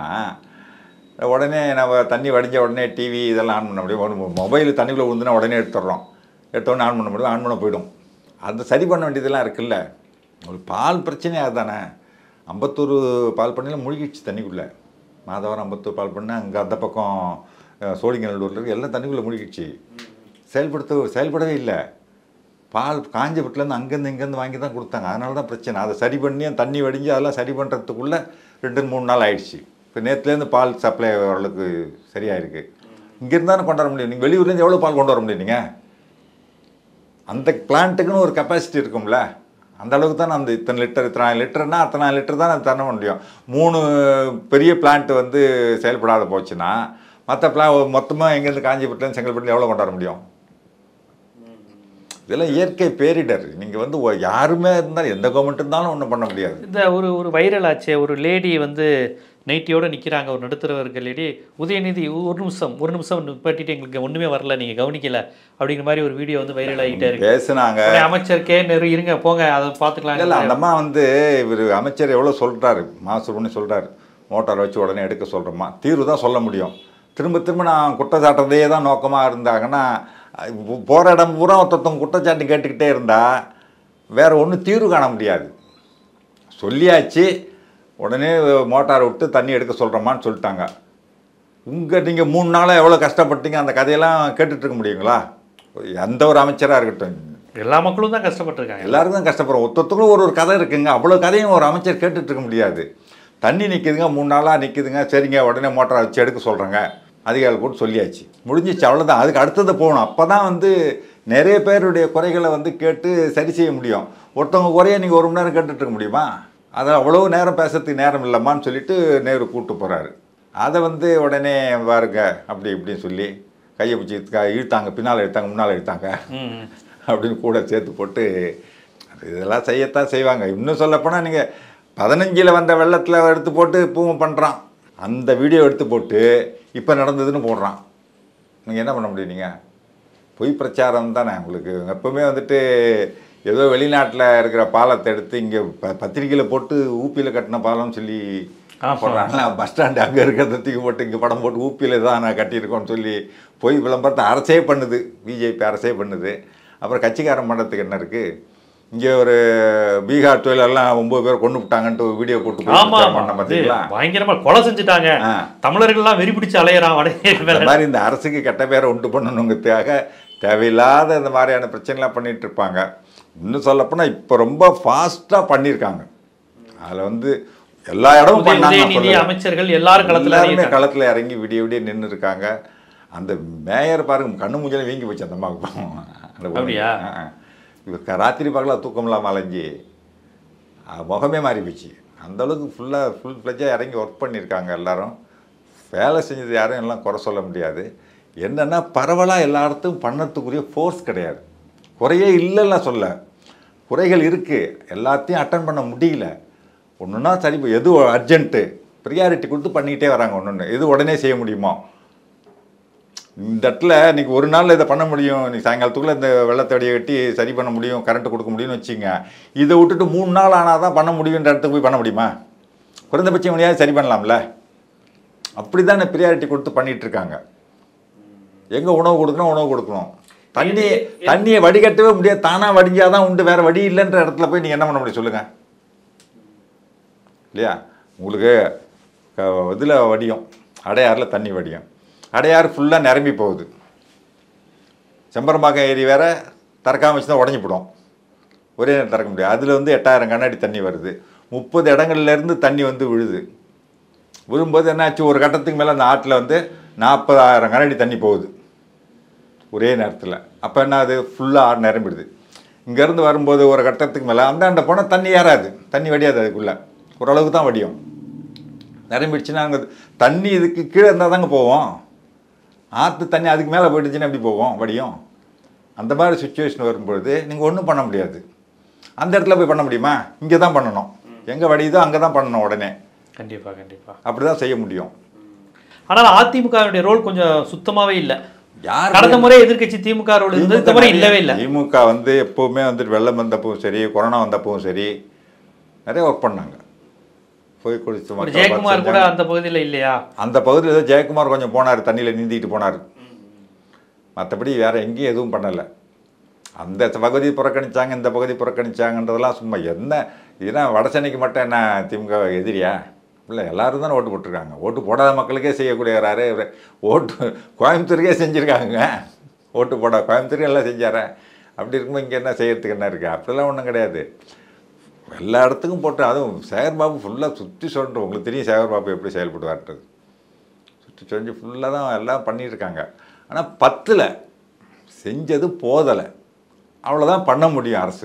உடனே நம்ம தண்ணி வடிஞ்ச உடனே டிவி இதெல்லாம் ஆன் பண்ண முடியும் மொபைல் தண்ணிக்குள்ளே விழுந்துனா உடனே எடுத்துடுறோம் எடுத்தோடனே ஆன் பண்ண முடியும் ஆன் பண்ண போயிடும் அந்த சரி பண்ண வேண்டியதெல்லாம் இருக்குல்ல ஒரு பால் பிரச்சனை அதுதானே அம்பத்தூர் பால் பண்ணையில் முழுகிடுச்சு தண்ணிக்குள்ளே மாதவரம் அம்பத்தூர் பால் பண்ணை அங்கே அந்த பக்கம் அஹ், சோழிங்கநல்லூர்ல இருக்கு எல்லாம் தண்ணிக்குள்ளே முழுகிடுச்சு செயல்படுத்த செயல்படவே இல்லை பால் காஞ்ச வீட்டிலேருந்து அங்கேருந்து இங்கேருந்து வாங்கி தான் கொடுத்தாங்க அதனால தான் பிரச்சனை அதை சரி பண்ணி அந்த தண்ணி வடிஞ்சு அதெல்லாம் சரி பண்ணுறதுக்குள்ளே ரெண்டு மூணு நாள் ஆயிடுச்சு இப்போ நேற்றுலேருந்து பால் சப்ளை ஓரளவுக்கு சரியாயிருக்கு இங்கேருந்து தானே கொண்டு வர முடியும் நீங்கள் வெளியூர்லேருந்து எவ்வளோ பால் கொண்டு வர முடியும் நீங்கள் அந்த பிளான்ட்டுக்குன்னு ஒரு கெப்பாசிட்டி இருக்கும்ல அந்த அளவுக்கு தான் அந்த இத்தனை லிட்டர் இத்தனை லிட்டர்னா அத்தனை லிட்டர் தான் அது தர முடியும் மூணு பெரிய பிளான்ட் வந்து செயல்படாத போச்சுன்னா மற்ற பிளா மொத்தமாக எங்கேருந்து காஞ்சிபுரத்துலேருந்து செங்கல்பட்டுல எவ்வளோ கொண்டாட முடியும் இதெல்லாம் இயற்கை பேரிடர் நீங்கள் வந்து ஒ- யாருமே இருந்தாலும் எந்த கவர்மெண்ட் இருந்தாலும் ஒன்றும் பண்ண முடியாது இந்த ஒரு ஒரு வைரல் ஆச்சே ஒரு லேடி வந்து நைட்டியோட நிற்கிறாங்க ஒரு நடுத்தர இருக்க லேடி உதயநிதி ஒரு நிமிஷம் ஒரு நிமிஷம் நிப்பாட்டிட்டு எங்களுக்கு ஒன்றுமே வரல நீங்கள் கவனிக்கல அப்படிங்கிற மாதிரி ஒரு வீடியோ வந்து வைரல் ஆகிட்டே இருக்கு பேசுனாங்க உடனே அமைச்சர் கே நெரு இருங்க போங்க அதை இல்லை பார்த்துக்கலாம் அந்த அம்மா வந்து இவர் அமைச்சர் எவ்வளோ சொல்கிறாரு மாசு பண்ணி சொல்கிறாரு மோட்டார் வச்சு உடனே எடுக்க சொல்கிறோமா தீர்வு தான் சொல்ல முடியும் திரும்ப திரும்ப நான் குற்றச்சாட்டுறதே தான் நோக்கமாக இருந்தாங்கன்னா போகிற இடம் பூரா ஒருத்தவங்க குற்றச்சாட்டு கேட்டுக்கிட்டே இருந்தால் வேற ஒன்றும் தீர்வு காண முடியாது சொல்லியாச்சு உடனே மோட்டார் விட்டு தண்ணி எடுக்க சொல்கிறோமான்னு சொல்லிட்டாங்க உங்கள் நீங்கள் மூணு நாளாக எவ்வளோ கஷ்டப்பட்டீங்க அந்த கதையெல்லாம் கேட்டுட்டு இருக்க முடியுங்களா எந்த ஒரு அமைச்சராக இருக்கட்டும் எல்லா மக்களும் தான் கஷ்டப்பட்டிருக்காங்க எல்லாரும் தான் கஷ்டப்படுறோம் ஒருத்தொருத்தங்களும் ஒரு ஒரு கதை இருக்குங்க அவ்வளோ கதையும் ஒரு அமைச்சர் கேட்டுட்டு இருக்க முடியாது தண்ணி நிற்குதுங்க மூணு நாளாக நிற்குதுங்க சரிங்க உடனே மோட்டாரை வச்சு எடுக்க சொல்கிறேங்க அதிகாரிகள் போட்டு சொல்லியாச்சு முடிஞ்சிச்சு அவ்வளோதான் அதுக்கு அடுத்தது போகணும் அப்போ தான் வந்து நிறைய பேருடைய குறைகளை வந்து கேட்டு சரி செய்ய முடியும் ஒருத்தவங்க குறைய நீங்கள் ஒரு மணி நேரம் கேட்டுட்டு இருக்க முடியுமா அதை அவ்வளோ நேரம் பேசுறதுக்கு நேரம் இல்லைம்மான்னு சொல்லிட்டு நேரு கூப்பிட்டு போகிறாரு அதை வந்து உடனே பாருங்க அப்படி இப்படின்னு சொல்லி கையை பிடிச்சி இழுத்தாங்க பின்னால் இழுத்தாங்க முன்னால் இழுத்தாங்க ம் ம். அப்படின்னு கூட சேர்த்து போட்டு அது இதெல்லாம் செய்யத்தான் செய்வாங்க இன்னும் சொல்லப்போனால் நீங்கள் பதினஞ்சில் வந்த வெள்ளத்தில் எடுத்து போட்டு பூவும் பண்ணுறான் அந்த வீடியோ எடுத்து போட்டு இப்போ நடந்ததுன்னு போடுறான் நீங்கள் என்ன பண்ண முடியும் நீங்கள் பொய் பிரச்சாரம் தானே உங்களுக்கு எப்பவுமே வந்துட்டு ஏதோ வெளிநாட்டில் இருக்கிற பாலத்தை எடுத்து இங்கே ப பத்திரிக்கையில் போட்டு ஊப்பியில் கட்டின பாலம்னு சொல்லி ஆமா. போடுறாங்களா பஸ் ஸ்டாண்டு அங்கே இருக்கிறத தூக்கி போட்டு இங்கே படம் போட்டு ஊப்பியில் தான் நான் கட்டியிருக்கோன்னு சொல்லி பொய் விளம்பரத்தை அரசே பண்ணுது பிஜேபி அரசே பண்ணுது அப்புறம் கட்சிக்காரன் பண்ணுறதுக்கு என்ன இருக்குது இங்கே ஒரு பீகார் தொழிலெல்லாம் ஒம்பது பேர் கொண்டு விட்டாங்கன்ட்டு ஒரு வீடியோ போட்டு போய் ஆமா பிரச்சாரம் ஆமா பண்ண அது பார்த்தீங்களா பயங்கரமா கொலை செஞ்சுட்டாங்க ஆ. தமிழர்கள்லாம் வெறி பிடிச்சு அலையறான் வடகே இந்த மாதிரி இந்த அரசுக்கு கெட்ட பேரை உண்டு பண்ணணுங்கிறதுக்காக தேவையில்லாத இந்த மாதிரியான பிரச்சனைலாம் பண்ணிட்டு இருப்பாங்க இன்னும் சொல்லப்போனால் இப்போ ரொம்ப ஃபாஸ்ட்டாக பண்ணியிருக்காங்க அதில் வந்து எல்லா இடமும் உதய- பண்ணாங்க உதயநிதி சொல்லல. அமைச்சர்கள் எல்லாரும் களத்துல எல்லாருமே இறங்கிட்டாங்க. களத்தில் இறங்கி விடிய விடிய நின்று இருக்காங்க அந்த மேயர் பாருங்க கண்ணு மூஞ்சல வீங்கி போச்சு அந்த அம்மாவுக்கு பாவம். அந்த பொண்ணு. அப்படியா? ஆ, ஆ. இவ க- ராத்திரி பகலாக தூக்கம் இல்லாமல் அலைஞ்சி அஹ், முகமே மாறி போச்சு அந்த அளவுக்கு ஃபுல்லாக ஃபுல் ஃப்ளெஜாக இறங்கி ஒர்க் பண்ணியிருக்காங்க எல்லாரும் வேலை செஞ்சது யாரும் எல்லாம் குறை சொல்ல முடியாது என்னென்னா பரவலாக எல்லா இடத்துக்கும் பண்ணத்துக்குரிய ஃபோர்ஸ் கிடையாது குறையே இல்லைன்னா சொல்ல குறைகள் இருக்குது எல்லாத்தையும் அட்டன் பண்ண முடியல ஒன்றுனா சரி இப்போ எது அர்ஜென்ட்டு ப்ரியாரிட்டி கொடுத்து பண்ணிக்கிட்டே வராங்க ஒன்று ஒன்று எது உடனே செய்ய முடியுமோ இந்த இடத்துல இன்னைக்கு ஒரு நாளில் இதை பண்ண முடியும் நீ சாயங்காலத்துக்குள்ளே இந்த வெள்ளத்தை வடியை கட்டி சரி பண்ண முடியும் கரண்ட் கொடுக்க முடியும்னு வச்சுங்க இதை விட்டுட்டு மூணு நாள் ஆனால் தான் பண்ண முடியுன்ற இடத்துக்கு போய் பண்ண முடியுமா குறைந்தபட்சம் முடியாது சரி பண்ணலாம்ல அப்படி தானே ப்ரியாரிட்டி கொடுத்து பண்ணிட்டு இருக்காங்க எங்கே உணவு கொடுக்கணும் உணவு கொடுக்கணும் தண்ணி தண்ணியை வடிகட்டவே முடியாது தானாக வடிஞ்சாதான் உண்டு வேற வழி இல்லைன்ற இடத்துல போய் நீங்கள் என்ன பண்ண முடியும் சொல்லுங்கள் இல்லையா உங்களுக்கு இதில் வடியும் அடையாறில் தண்ணி வடியும் அடையாறு ஃபுல்லாக நிரம்பி போகுது செம்பரம்பாக்கம் ஏரி வேற திறக்காம வச்சு தான் உடஞ்சி போடும் ஒரே நேரம் திறக்க முடியாது அதில் வந்து எட்டாயிரம் கண்ணாடி தண்ணி வருது முப்பது இடங்கள்லேருந்து தண்ணி வந்து விழுது விழும்போது என்னாச்சு ஒரு கட்டத்துக்கு மேலே அந்த ஆற்றில் வந்து நாற்பதாயிரம் கண்ணாடி தண்ணி போகுது ஒரே நேரத்தில் அப்போ என்ன அது ஃபுல்லாக ஆறு நிரம்பிடுது இங்கேருந்து வரும்போது ஒரு கட்டத்துக்கு மேலே அந்தாண்ட போனால் தண்ணி ஏறாது தண்ணி வடியாது அதுக்குள்ளே ஓரளவுக்கு தான் வடியும் நிரம்பிடுச்சுன்னா அங்கே தண்ணி இதுக்கு கீழே இருந்தால் தாங்க போவோம் ஆற்று தண்ணி அதுக்கு மேலே போயிடுச்சுன்னா எப்படி போவோம் வடியும் அந்த மாதிரி சுச்சுவேஷன் வரும்பொழுது நீங்கள் ஒன்றும் பண்ண முடியாது அந்த இடத்துல போய் பண்ண முடியுமா இங்கே தான் பண்ணணும் எங்கே வடியுதோ அங்கே தான் பண்ணணும் உடனே கண்டிப்பா கண்டிப்பா அப்படி தான் செய்ய முடியும் ஆனால் அதிமுகவுடைய ரோல் கொஞ்சம் சுத்தமாவே இல்ல யார் கடந்த முறை எதிர்க்கட்சி திமுக ரோல் இருந்தது இந்த முறை இல்லவே இல்ல திமுக வந்து எப்போவுமே வந்துட்டு வெள்ளம் வந்தப்பவும் சரி கொரோனா வந்தப்பவும் சரி நிறைய ஒர்க் பண்ணாங்க போய் குடிச்சு ஒரு மக்கள் ஜெயக்குமார் பார்த்து கூட அந்த பகுதியில இல்லையா அந்த பகுதியில் ஏதோ ஜெயக்குமார் கொஞ்சம் போனார் தண்ணியில் நீந்திட்டு போனார் மற்றபடி வேற எங்கேயும் எதுவும் பண்ணலை அந்த பகுதி புறக்கணிச்சாங்க இந்த பகுதி புறக்கணிச்சாங்கன்றதெல்லாம் சும்மா என்ன இதுனா வட சென்னைக்கு மட்டும் என்ன திமுக எதிரியா இல்லை எல்லாரும் தானே ஓட்டு போட்டிருக்காங்க ஓட்டு போடாத மக்களுக்கே செய்யக்கூடியவராரு இவரு. ஓட்டு கோயம்புத்தூருக்கே செஞ்சுருக்காங்க ஓட்டு போட கோயம்புத்தூருக்கு எல்லாம் செஞ்சாரே அப்படி இருக்கும்போது இங்கே என்ன செய்யறதுக்கு என்ன இருக்குது அப்படிலாம் ஒன்றும் கிடையாது எல்லா இடத்துக்கும் போட்டு அதுவும் சேகர்பாபு ஃபுல்லாக சுற்றி சொல்லிட்டு உங்களுக்கு தெரியும் சேகர்பாபு எப்படி செயல்படுவார்ன்றது சுற்றி சொல்லி ஃபுல்லாக தான் எல்லாம் பண்ணியிருக்காங்க ஆனால் பத்தில் செஞ்சது போதலை அவ்வளோதான் பண்ண முடியும் அரசு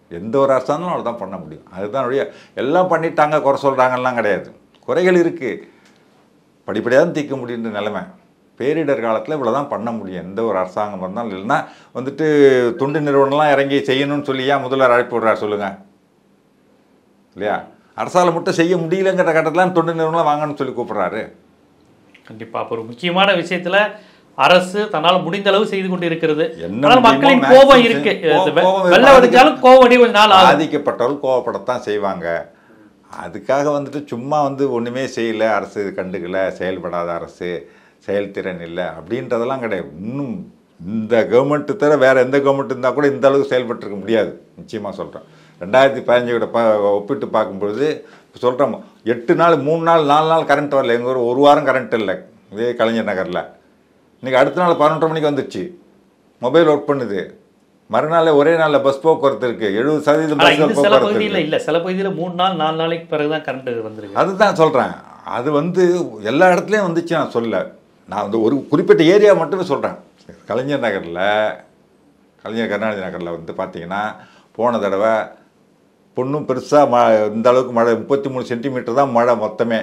எந்த ஒரு அரசாங்கம் அவ்வளோ பண்ண முடியும் அதுதான் ஒழிய எல்லாம் பண்ணிட்டாங்க குறை சொல்கிறாங்கலாம் கிடையாது குறைகள் இருக்குது படிப்படியாக தான் தீர்க்க முடியுன்ற நிலைமை பேரிடர் காலத்தில் இவ்வளோ தான் பண்ண முடியும் எந்த ஒரு அரசாங்கம் இருந்தாலும் இல்லைன்னா வந்துட்டு தொண்டு நிறுவனம்லாம் இறங்கி செய்யணும்னு சொல்லி ஏன் முதல்வர் அழைப்பு விடுறார் சொல்லுங்கள் இல்லையா அரசால் மட்டும் செய்ய முடியலங்கிற கட்டத்தில் தொண்டு நிறுவனம் வாங்கன்னு சொல்லி கூப்பிட்றாரு கண்டிப்பா அப்ப ஒரு முக்கியமான விஷயத்துல அரசு தன்னால் முடிந்த அளவு செய்து கொண்டு இருக்கிறது என்ன ஆனால் முடியுமோ மக்களின் maximum கோபம் செய்- இருக்கு கோ- வெ- கோபம் வெள்ளம் இருக்கு. வெடிச்சாலும் கோபம் வடி கொஞ்ச நாள் ஆகும் பாதிக்கப்பட்டவர்கள் கோவப்படத்தான் செய்வாங்க அதுக்காக வந்துட்டு சும்மா வந்து ஒன்றுமே செய்யலை அரசு கண்டுக்கல செயல்படாத அரசு செயல்திறன் இல்லை அப்படின்றதெல்லாம் கிடையாது இன்னும் இந்த கவர்மெண்ட்டு தவிர வேறு எந்த கவர்மெண்ட் இருந்தால் கூட இந்த அளவுக்கு செயல்பட்டிருக்க முடியாது நிச்சயமாக சொல்கிறேன் ரெண்டாயிரத்தி பதினஞ்சோட ப ஒப்பிட்டு பார்க்கும்பொழுது சொல்கிறோம் எட்டு நாள் மூணு நாள் நாலு நாள் கரண்ட் வரல எங்கள் ஊர் ஒரு வாரம் கரண்ட் இல்லை இதே கலைஞர் நகரில் இன்றைக்கி அடுத்த நாள் பதினொன்றரை மணிக்கு வந்துடுச்சு மொபைல் ஒர்க் பண்ணுது மறுநாள் ஒரே நாளில் பஸ் போக்குவரத்து இருக்குது எழுபது சதவீதம் ஆனா பஸ் இது சில போக்குவரத்து பகுதியில இருக்கு. இல்ல சில பகுதியில மூணு நாள் நாலு நாளைக்கு பிறகுதான் கரண்ட் வந்திருக்கு அதுதான் சொல்கிறேன் அது வந்து எல்லா இடத்துலையும் வந்துச்சு நான் சொல்ல நான் வந்து ஒரு குறிப்பிட்ட ஏரியா மட்டுமே சொல்கிறேன் கலைஞர் நகரில் கலைஞர் கருணாநிதி நகரில் வந்து பார்த்தீங்கன்னா போன தடவை பொண்ணும் பெருசாக ம இந்த அளவுக்கு மழை முப்பத்தி மூணு சென்டிமீட்டர் தான் மழை மொத்தமே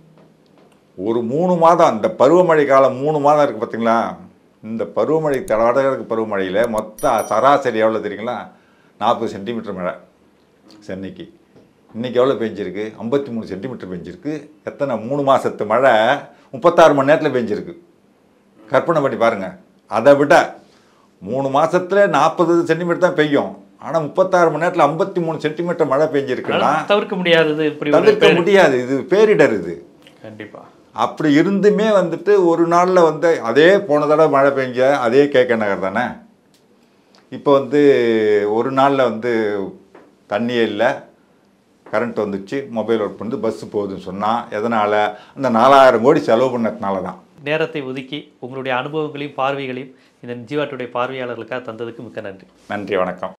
ஒரு மூணு மாதம் இந்த பருவமழை காலம் மூணு மாதம் இருக்குது பார்த்தீங்களா இந்த பருவமழை த- வடகிழக்கு பருவமழையில் மொத்த சராசரி எவ்வளோ தெரியுங்களா நாற்பது சென்டிமீட்டர் மழை சென்னைக்கு இன்றைக்கி எவ்வளோ பெஞ்சிருக்கு ஐம்பத்தி மூணு சென்டிமீட்டர் பெஞ்சிருக்கு எத்தனை மூணு மாதத்து மழை முப்பத்தாறு மணி நேரத்தில் பெஞ்சிருக்கு கற்பனை பண்ணி பாருங்கள் அதை விட மூணு மாசத்துல நாற்பது சென்டிமீட்டர் தான் பெய்யும் ஆனால் முப்பத்தாறு மணி நேரத்தில் ஐம்பத்தி மூணு சென்டிமீட்டர் மழை பெஞ்சிருக்குன்னா அதனால தவிர்க்க முடியாதது இப்படி ஒரு தவிர்க்க பேரிடர். முடியாது இது பேரிடர் இது கண்டிப்பா அப்படி இருந்துமே வந்துட்டு ஒரு நாளில் வந்து அதே போன தடவை மழை பெஞ்ச அதே கேக்க நகர் தானே இப்போ வந்து ஒரு நாளில் வந்து தண்ணியே இல்லை கரண்ட் வந்துச்சு மொபைல் ஒர்க் பண்ணுது பஸ்ஸு போகுதுன்னு சொன்னால் எதனால் அந்த நாலாயிரம் கோடி செலவு பண்ணதுனால தான் நேரத்தை ஒதுக்கி உங்களுடைய அனுபவங்களையும் பார்வைகளையும் இந்த ஜீவாட்டுடைய பார்வையாளர்களுக்காக தந்ததுக்கு மிக்க நன்றி நன்றி வணக்கம்